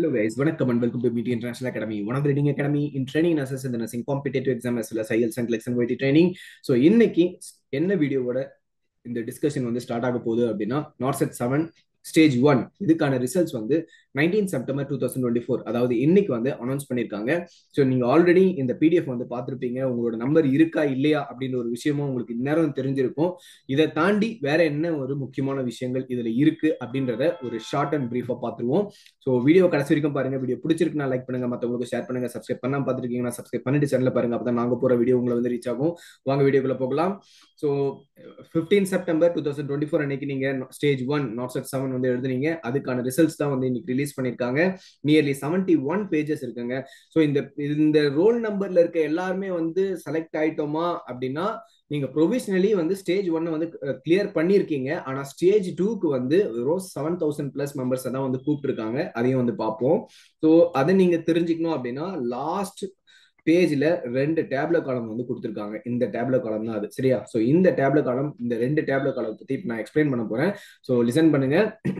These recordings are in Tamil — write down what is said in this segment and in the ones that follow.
Hello guys, வணக்கம் and welcome to MIT International Academy, one of the leading academy in training nurses in the nursing competitive exam as well as IELTS and Lex and YT training. So இன்னைக்கு என்ன வீடியோவோட இந்த டிஸ்கஷன் வந்து ஸ்டார்ட் ஆக போகுது அப்படின்னா நார்செட் செவன் ஸ்டேஜ் ஒன் இதுக்கான ரிசல்ட்ஸ் வந்து nineteen September two thousand twenty four அதாவது இன்னைக்கு வந்து அனௌன்ஸ் பண்ணியிருக்காங்க ஸோ நீங்கள் ஆல்ரெடி இந்த பிடிஎஃப் வந்து பார்த்துருப்பீங்க உங்களோட நம்பர் இருக்கா இல்லையா அப்படின்ற ஒரு விஷயமும் உங்களுக்கு இந்நேரம் தெரிஞ்சிருக்கும் இதை தாண்டி வேற என்ன ஒரு முக்கியமான விஷயங்கள் இதில் இருக்கு அப்படின்றத ஒரு ஷார்ட் அண்ட் ப்ரீஃபாக பார்த்துருவோம் ஸோ வீடியோ கடைசி வரைக்கும் பாருங்க வீடியோ பிடிச்சிருக்குன்னா லைக் பண்ணுங்க மற்றவங்களுக்கு ஷேர் பண்ணுங்க சப்ஸ்கிரைப் பண்ணாம பார்த்துருக்கீங்கன்னா சப்ஸ்கிரைப் பண்ணிட்டு சேனலில் பாருங்க அப்போ தான் நாங்கள் போகிற வீடியோ உங்களை வந்து ரீச் ஆகும் வாங்க வீடியோக்குள்ள போகலாம் so fifteen September two thousand twenty four அன்னைக்கு நீங்க stage one NORCET seven வந்து எழுதுனீங்க அதுக்கான ரிசல்ட்ஸ் தான் வந்து இன்னைக்கு ரிலீஸ் பண்ணியிருக்காங்க நியர்லி செவன்டி ஒன் பேஜஸ் இருக்குங்க ஸோ இந்த இந்த ரோல் நம்பர்ல இருக்க எல்லாருமே வந்து செலக்ட் ஆயிட்டோமா அப்படின்னா நீங்க ப்ரொவிஷனலி வந்து ஸ்டேஜ் ஒன்னை வந்து கிளியர் பண்ணியிருக்கீங்க ஆனா ஸ்டேஜ் டூக்கு வந்து வெறும் செவன் தௌசண்ட் பிளஸ் மெம்பர்ஸ் தான் வந்து கூப்பிட்டுருக்காங்க அதையும் வந்து பார்ப்போம் ஸோ அதை நீங்க தெரிஞ்சுக்கணும் அப்படின்னா லாஸ்ட் பேஜ்ல ரெண்டு டேப்ல காலம் வந்து கொடுத்துருக்காங்க இந்த டேப்ல காலம் தான் அது சரியா ஸோ இந்த டேப்ல காலம் இந்த ரெண்டு டேப்ல காலம் பத்தி நான் எக்ஸ்பிளைன் பண்ண போறேன் ஸோ லிசன் பண்ணுங்க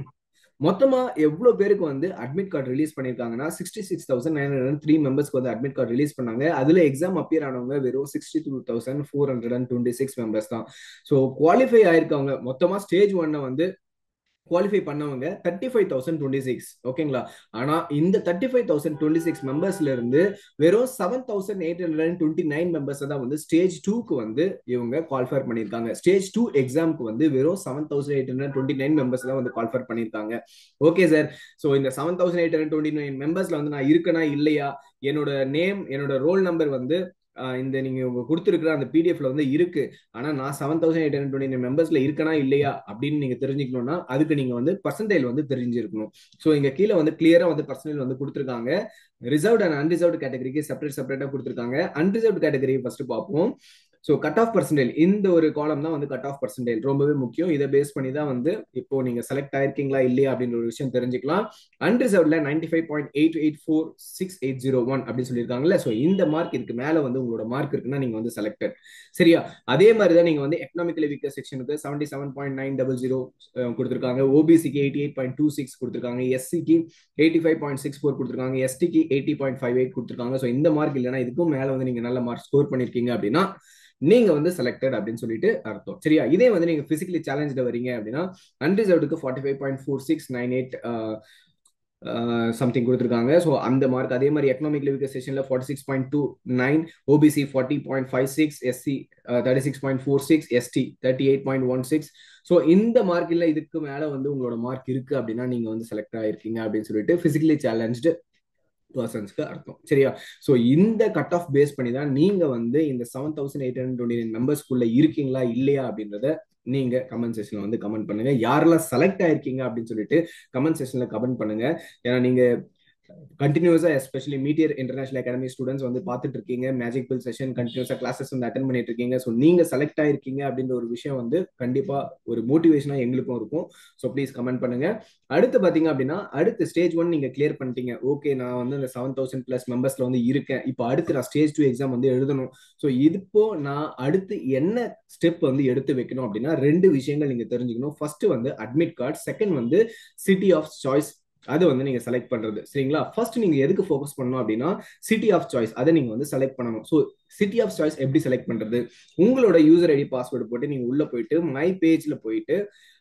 மொத்தமா எவ்வளவு பேருக்கு வந்து அட்மிட் கார்டு ரிலீஸ் பண்ணிருக்காங்கன்னா sixty six thousand nine hundred three மெம்பர்ஸ்க்கு வந்து அட்மிட் கார்டு ரிலீஸ் பண்ணாங்க அதுல எக்ஸாம் அப்பியர் ஆனவங்க வெறும் sixty two thousand four hundred and twenty six members தான் ஸோ குவாலிஃபை ஆயிருக்கவங்க மொத்தமா ஸ்டேஜ் ஒன்னை வந்து குவாலிஃபை பண்ணவங்க thirty five thousand twenty six ஓகேங்களா ஆனா இந்த thirty five thousand twenty six மெம்பர்ஸ்ல இருந்து வெறும் seven thousand eight hundred and twenty nine members தான் வந்து ஸ்டேஜ் டூக்கு வந்து இவங்க குவாலிஃபர் பண்ணியிருக்காங்க ஸ்டேஜ் டூ எக்ஸாமுக்கு வந்து வெறும் seven thousand eight hundred twenty nine members தான் வந்து குவாலிஃபர் பண்ணியிருக்காங்க ஓகே சார் ஸோ இந்த seven thousand eight hundred twenty nine மெம்பர்ஸ்ல வந்து நான் இருக்கனா இல்லையா என்னோட நேம் என்னோட ரோல் நம்பர் வந்து இந்த நீங்க உங்க கொடுத்துருக்கிற அந்த பிடிஎஃப்ல வந்து இருக்கு ஆனா நான் seven thousand eight hundred twenty மெம்பர்ஸ்ல இருக்கனா இல்லையா அப்படின்னு நீங்க தெரிஞ்சுக்கணும்னா அதுக்கு நீங்க வந்து பர்சன்டேஜ் வந்து தெரிஞ்சிருக்கணும் ஸோ இங்க கீழே வந்து கிளியரா வந்து பர்சன்டேஜ் வந்து கொடுத்துருக்காங்க ரிசர்வ்ட் அண்ட் அன்ரிசர்வ்ட் கேட்டகரிக்கு செப்பரேட் செப்பரேட்டா கொடுத்துருக்காங்க அன்ரிசர்வ்ட் கேட்டகரி ஃபர்ஸ்ட் பார்ப்போம் ஸோ கட் ஆஃப் பர்சன்டேஜ் இந்த ஒரு காலம் தான் வந்து கட் ஆஃப் பர்சன்டேஜ் ரொம்பவே முக்கியம் இதை பேஸ் பண்ணி தான் வந்து இப்போ நீங்க செலக்ட் ஆயிருக்கீங்களா இல்லையா அப்படின்ற ஒரு விஷயம் தெரிஞ்சுக்கலாம் அன்ரிசர்வ்ல ninety five point eight eight four six eight zero one அப்படின்னு சொல்லியிருக்காங்கல்ல ஸோ இந்த மார்க் இதுக்கு மேல வந்து உங்களோட மார்க் இருக்குன்னா நீங்க வந்து செலக்டட் சரியா அதே மாதிரி தான் நீங்க வந்து எக்கனாமிக்கலி வீக்கர் செக்ஷனுக்கு seventy seven point nine double zero கொடுத்துருக்காங்க ஓபிசிக்கு eighty eight point two six கொடுத்துருக்காங்க எஸ்சிக்கு eighty five point six four கொடுத்துருக்காங்க எஸ்டிக்கு எயிட்டி பாயிண்ட் ஃபைவ் எயிட் கொடுத்துருக்காங்க ஸோ இந்த மார்க் இல்லைன்னா இதுக்கும் மேல வந்து நீங்க நல்ல மார்க் ஸ்கோர் பண்ணிருக்கீங்க அப்படின்னா நீங்க வந்து செலக்டட் அப்படின்னு சொல்லிட்டு அர்த்தம் சரியா இதே வந்து நீங்க பிசிக்கலி சேலஞ்சில் வரீங்க அப்படின்னா அன்ரிசர்வ்டுக்கு forty five point four six nine eight something கொடுத்துருக்காங்க ஸோ அந்த மார்க் அதே மாதிரி எக்கனாமிக் லிவிக்க செஷனில் forty six point two nine OBC forty point five six SC thirty six point four six ST thirty eight point one six so இந்த மார்க் இல்லை இதுக்கு மேலே வந்து உங்களோட மார்க் இருக்கு அப்படின்னா நீங்க வந்து செலக்ட் ஆயிருக்கீங்க அப்படின்னு சொல்லிட்டு பிசிக்கலி சேலஞ்சு பர்சன்ஸ்க்கு அர்த்தம் சரியா ஸோ இந்த கட் ஆஃப் பேஸ் பண்ணி தான் நீங்க வந்து இந்த seven thousand eight hundred twenty nine மெம்பர்ஸ்க்குள்ள இருக்கீங்களா இல்லையா அப்படின்றத நீங்க கமெண்ட் செக்ஷன்ல வந்து கமெண்ட் பண்ணுங்க யாரெல்லாம் செலக்ட் ஆயிருக்கீங்க அப்படின்னு சொல்லிட்டு கமெண்ட் செக்ஷன்ல கமெண்ட் பண்ணுங்க ஏன்னா நீங்க கண்டினியூஸா especially Meteor International Academy students வந்து பார்த்துட்டு இருக்கீங்க மேஜிக் பில் செஷன் கண்டினியூஸா கிளாஸஸ் வந்து அட்டன் பண்ணிட்டு இருக்கீங்க ஸோ நீங்க செலக்ட் ஆயிருக்கீங்க அப்படின்ற ஒரு விஷயம் வந்து கண்டிப்பா ஒரு மோட்டிவேஷனா எங்களுக்கும் இருக்கும் ஸோ ப்ளீஸ் கமெண்ட் பண்ணுங்க அடுத்து பாத்தீங்க அப்படின்னா அடுத்து ஸ்டேஜ் ஒன் நீங்க கிளியர் பண்ணிட்டீங்க ஓகே நான் வந்து இந்த செவன் தௌசண்ட் பிளஸ் மெம்பர்ஸ்ல வந்து இருக்கேன் இப்போ அடுத்து நான் ஸ்டேஜ் டூ எக்ஸாம் வந்து எழுதணும் ஸோ இப்போ நான் அடுத்து என்ன ஸ்டெப் வந்து எடுத்து வைக்கணும் அப்படின்னா ரெண்டு விஷயங்கள் நீங்க தெரிஞ்சுக்கணும் ஃபர்ஸ்ட் வந்து அட்மிட் கார்டு செகண்ட் வந்து சிட்டி ஆஃப் சாய்ஸ் அது வந்து நீங்க செலக்ட் பண்றது சரிங்களா ஃபர்ஸ்ட் நீங்க எதுக்கு ஃபோக்கஸ் பண்ணணும் அப்படின்னா சிட்டி ஆஃப் சாய்ஸ் அதை நீங்க வந்து செலக்ட் பண்ணணும் ஸோ சிட்டி ஆஃப் சாய்ஸ் எப்படி செலக்ட் பண்றது உங்களோட யூசர் ஐடி பாஸ்வேர்டு போட்டு நீங்க உள்ள போயிட்டு மை பேஜ்ல போயிட்டு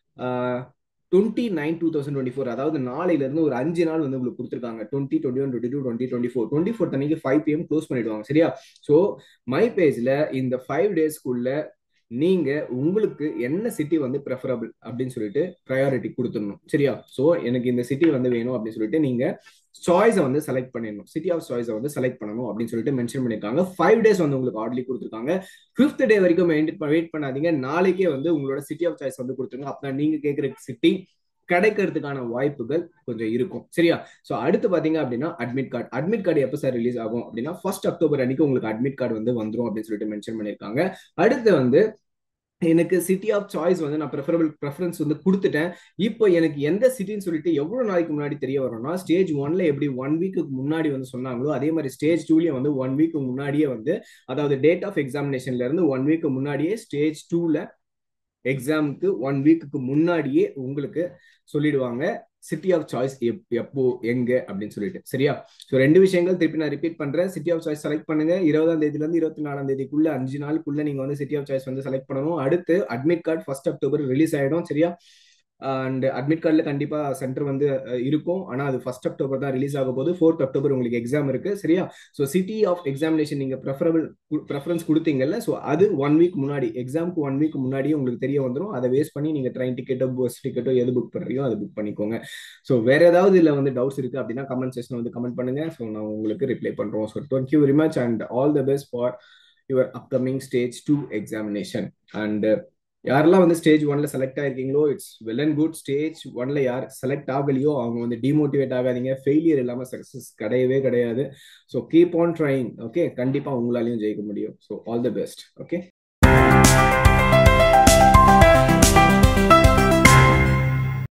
twenty nine two thousand twenty four அதாவது நாளையில இருந்து ஒரு அஞ்சு நாள் வந்து உங்களுக்கு கொடுத்துருக்காங்க twenty twenty one twenty two twenty twenty four twenty four தனிக்கு ஃபைவ் பிஎம் க்ளோஸ் பண்ணிடுவாங்க சரியா ஸோ மை பேஜ்ல இந்த ஃபைவ் டேஸ்க்குள்ள நீங்க உங்களுக்கு என்ன சிட்டி வந்து ப்ரெஃபரபிள் அப்படின்னு சொல்லிட்டு ப்ரையாரிட்டி கொடுத்துடணும் சரியா ஸோ எனக்கு இந்த சிட்டி வந்து வேணும் அப்படின்னு சொல்லிட்டு நீங்க சாய்ஸை வந்து செலக்ட் பண்ணிடணும் சிட்டி ஆஃப் சாய்ஸை வந்து செலக்ட் பண்ணணும் அப்படின்னு சொல்லிட்டு மென்ஷன் பண்ணியிருக்காங்க ஃபைவ் டேஸ் வந்து உங்களுக்கு ஆர்டர்லி கொடுத்துருக்காங்க ஃபிஃப்த் டே வரைக்கும் வெயிட் பண்ணாதீங்க நாளைக்கே வந்து உங்களோட சிட்டி ஆஃப் சாய்ஸ் வந்து கொடுத்துருங்க அப்பதான் நீங்க கேட்குற சிட்டி கிடைக்கிறதுக்கான வாய்ப்புகள் கொஞ்சம் இருக்கும் சரியா ஸோ அடுத்து பாத்தீங்க அப்படின்னா அட்மிட் கார்டு அட்மிட் கார்டு எப்போ சார் ரிலீஸ் ஆகும் அப்படின்னா ஃபர்ஸ்ட் அக்டோபர் அன்னைக்கு உங்களுக்கு அட்மிட் கார்டு வந்து வந்துடும் அப்படின்னு சொல்லிட்டு மென்ஷன் பண்ணியிருக்காங்க அடுத்து வந்து எனக்கு சிட்டி ஆஃப் சாய்ஸ் வந்து நான் ப்ரெஃபரபிள் ப்ரெஃபரன்ஸ் வந்து கொடுத்துட்டேன் இப்போ எனக்கு எந்த சிட்டின்னு சொல்லிட்டு எவ்வளவு நாளைக்கு முன்னாடி தெரிய வரும்னா ஸ்டேஜ் ஒன்ல எப்படி ஒன் வீக்கு முன்னாடி வந்து சொன்னாங்களோ அதே மாதிரி ஸ்டேஜ் டூலயே வந்து ஒன் வீக் முன்னாடியே வந்து அதாவது டேட் ஆஃப் எக்ஸாமினேஷன்ல இருந்து ஒன் வீக் முன்னாடியே ஸ்டேஜ் டூல எக்ஸாமுக்கு ஒன் வீக்குக்கு முன்னாடியே உங்களுக்கு சொல்லிடுவாங்க சிட்டி ஆஃப் சாய்ஸ் எப்போ எங்க அப்படின்னு சொல்லிட்டு சரியா ஸோ ரெண்டு விஷயங்கள் திருப்பி நான் ரிப்பீட் பண்றேன் சிட்டி ஆஃப் சாய்ஸ் செலக்ட் பண்ணுங்க இருபதாம் தேதியில இருந்து இருபத்தி நாலாம் தேதிக்குள்ள அஞ்சு நாளுக்குள்ள நீங்க வந்து சிட்டி ஆஃப் சாய்ஸ் வந்து செலக்ட் பண்ணணும் அடுத்து admit card first October release ஆயிடும் சரியா அண்ட் அட்மிட் கார்டில் கண்டிப்பாக சென்டர் வந்து இருக்கும் ஆனால் அது ஃபர்ஸ்ட் அக்டோபர் தான் ரிலீஸ் ஆக போது ஃபோர்த் அக்டோபர் உங்களுக்கு எக்ஸாம் இருக்கு சரியா ஸோ சிட்டி ஆஃப் எக்ஸாமினேஷன் நீங்கள் ப்ரெஃபரபிள் ப்ரெஃபரன்ஸ் கொடுத்தீங்கல்ல ஸோ அது ஒன் வீக் முன்னாடி எக்ஸாமுக்கு ஒன் வீக் முன்னாடியே உங்களுக்கு தெரிய வந்துடும் அதை வேஸ்ட் பண்ணி நீங்கள் ட்ரெயின் டிக்கெட்டோ பஸ் டிக்கெட்டோ எது புக் பண்ணுறீங்களோ அது புக் பண்ணிக்கோங்க ஸோ வேற ஏதாவது இதில் வந்து டவுட்ஸ் இருக்கு அப்படின்னா கமெண்ட் செக்ஷன் வந்து கமெண்ட் பண்ணுங்க ஸோ நான் உங்களுக்கு ரிப்ளை பண்ணுறோம் so thank you very much and all the best for your upcoming stage two examination and யாரெல்லாம் வந்து ஸ்டேஜ் ஒன்ல செலக்ட் ஆயிருக்கீங்களோ it's well and good stage ஒன்ல யார் செலக்ட் ஆகலையோ அவங்க வந்து டிமோட்டிவேட் ஆகாதீங்க ஃபெயிலியர் இல்லாம சக்சஸ் கிடையவே கிடையாது so keep on trying okay கண்டிப்பா உங்களாலையும் ஜெயிக்க முடியும் so all the best okay